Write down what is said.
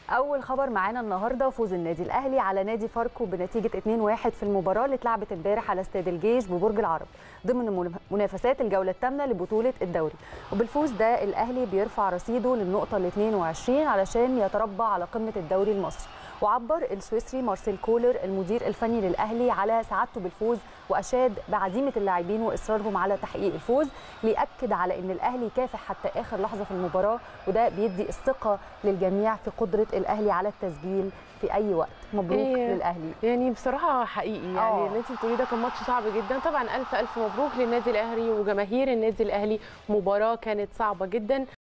اول خبر معانا النهارده فوز النادي الاهلي على نادي فاركو بنتيجه 2-1 في المباراه اللي اتلعبت امبارح على استاد الجيش ببرج العرب ضمن منافسات الجوله الثامنه لبطوله الدوري وبالفوز ده الاهلي بيرفع رصيده للنقطه ال 22 علشان يتربع على قمه الدوري المصري وعبر السويسري مارسيل كولر المدير الفني للاهلي على سعادته بالفوز واشاد بعزيمه اللاعبين واصرارهم على تحقيق الفوز ليأكد على ان الاهلي كافح حتى اخر لحظه في المباراه وده بيدي الثقه للجميع في قدره الاهلي على التسجيل في اي وقت مبروك إيه، للاهلي يعني بصراحه حقيقي يعني آه. اللي انت بتقوليه ده كان ماتش صعب جدا طبعا الف الف مبروك للنادي الاهلي وجماهير النادي الاهلي مباراه كانت صعبه جدا